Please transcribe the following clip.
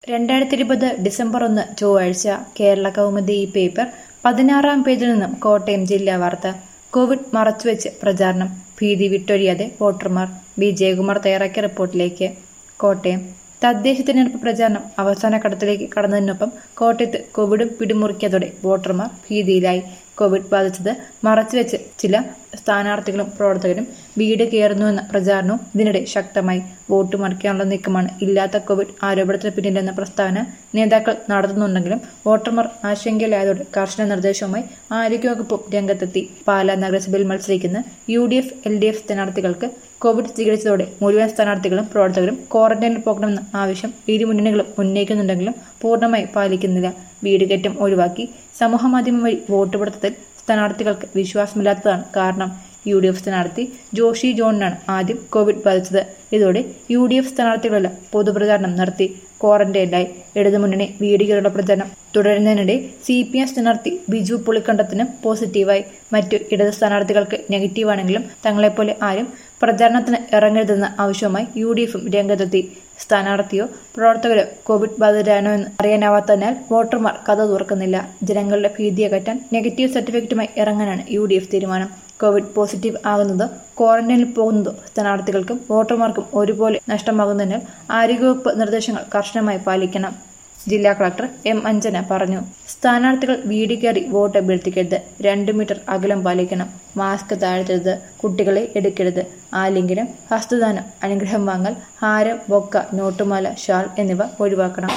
രണ്ടായിരത്തി ഇരുപത് ഡിസംബർ ഒന്ന് ചൊവ്വാഴ്ച കേരള കൗമുദി ഈ പേപ്പർ പതിനാറാം പേജിൽ നിന്നും കോട്ടയം ജില്ലാ വാർത്ത കോവിഡ് മറച്ചുവെച്ച് പ്രചാരണം ഭീതി വിട്ടൊഴിയാതെ വോട്ടർമാർ ബി ജയകുമാർ തയ്യാറാക്കിയ റിപ്പോർട്ടിലേക്ക് കോട്ടയം തദ്ദേശ തിരഞ്ഞെടുപ്പ് പ്രചാരണം അവസാന ഘട്ടത്തിലേക്ക് കടന്നതിനൊപ്പം കോട്ടയത്ത് കോവിഡും പിടിമുറുക്കിയതോടെ വോട്ടർമാർ ഭീതിയിലായി കോവിഡ് ബാധിച്ചത് മറച്ചുവെച്ച് ചില സ്ഥാനാർത്ഥികളും പ്രവർത്തകരും വീട് കയറുന്നുവെന്ന പ്രചാരണവും ഇതിനിടെ ശക്തമായി വോട്ട് മറിക്കാനുള്ള നീക്കമാണ് ഇല്ലാത്ത കോവിഡ് ആരോപണത്തിന് പിന്നിലെന്ന പ്രസ്താവന നേതാക്കൾ നടത്തുന്നുണ്ടെങ്കിലും വോട്ടർമാർ ആശങ്കയിലായതോടെ കർശന നിർദ്ദേശവുമായി ആരോഗ്യവകുപ്പും രംഗത്തെത്തി പാലാ നഗരസഭയിൽ മത്സരിക്കുന്ന U D F L D F സ്ഥാനാർത്ഥികൾക്ക് കോവിഡ് സ്ഥിരീകരിച്ചതോടെ മുഴുവൻ സ്ഥാനാർത്ഥികളും പ്രവർത്തകരും ക്വാറന്റൈനിൽ പോകണമെന്ന ആവശ്യം ഇരു മുന്നണികളും ഉന്നയിക്കുന്നുണ്ടെങ്കിലും പൂർണ്ണമായി പാലിക്കുന്നില്ല വീടുകയറ്റം ഒഴിവാക്കി സമൂഹമാധ്യമം വഴി വോട്ട് പിടുത്തത്തിൽ സ്ഥാനാർത്ഥികൾക്ക് വിശ്വാസമില്ലാത്തതാണ് കാരണം യു ഡി എഫ് സ്ഥാനാർത്ഥി ജോഷി ജോണിനാണ് ആദ്യം കോവിഡ് ബാധിച്ചത് ഇതോടെ യു ഡി എഫ് സ്ഥാനാർത്ഥികളെല്ലാം പൊതുപ്രചാരണം നടത്തി ക്വാറന്റൈനിലായി ഇടതുമുന്നണി വീടുകളുടെ പ്രചാരണം തുടരുന്നതിനിടെ സി പി എം സ്ഥാനാർത്ഥി ബിജു പുളിക്കണ്ടത്തിനും പോസിറ്റീവായി മറ്റു ഇടത് സ്ഥാനാർത്ഥികൾക്ക് നെഗറ്റീവാണെങ്കിലും തങ്ങളെപ്പോലെ ആരും പ്രചാരണത്തിന് ഇറങ്ങരുതെന്ന ആവശ്യവുമായി യു ഡി എഫും രംഗത്തെത്തി സ്ഥാനാർത്ഥിയോ പ്രവർത്തകരോ കോവിഡ് ബാധിതരാണോ എന്ന് അറിയാനാവാത്തതിനാൽ വോട്ടർമാർ കഥ തുറക്കുന്നില്ല ജനങ്ങളുടെ ഭീതി അകറ്റാൻ നെഗറ്റീവ് സർട്ടിഫിക്കറ്റുമായി ഇറങ്ങാനാണ് യു ഡി എഫ് തീരുമാനം കോവിഡ് പോസിറ്റീവ് ആകുന്നതോ ക്വാറന്റൈനിൽ പോകുന്നതോ സ്ഥാനാർത്ഥികൾക്കും വോട്ടർമാർക്കും ഒരുപോലെ നഷ്ടമാകുന്നതിനാൽ ആരോഗ്യവകുപ്പ് നിർദ്ദേശങ്ങൾ കർശനമായി പാലിക്കണം ജില്ലാ കളക്ടർ എം അഞ്ജന പറഞ്ഞു സ്ഥാനാർത്ഥികൾ വീട് കയറി വോട്ട് അഭ്യർത്ഥിക്കരുത് രണ്ട് മീറ്റർ അകലം പാലിക്കണം മാസ്ക് താഴ്ത്തരുത് കുട്ടികളെ എടുക്കരുത് ആലിംഗനം ഹസ്തദാനം അനുഗ്രഹം വാങ്ങൽ ഹാരം ബൊക്ക നോട്ടുമാല ഷാൾ എന്നിവ ഒഴിവാക്കണം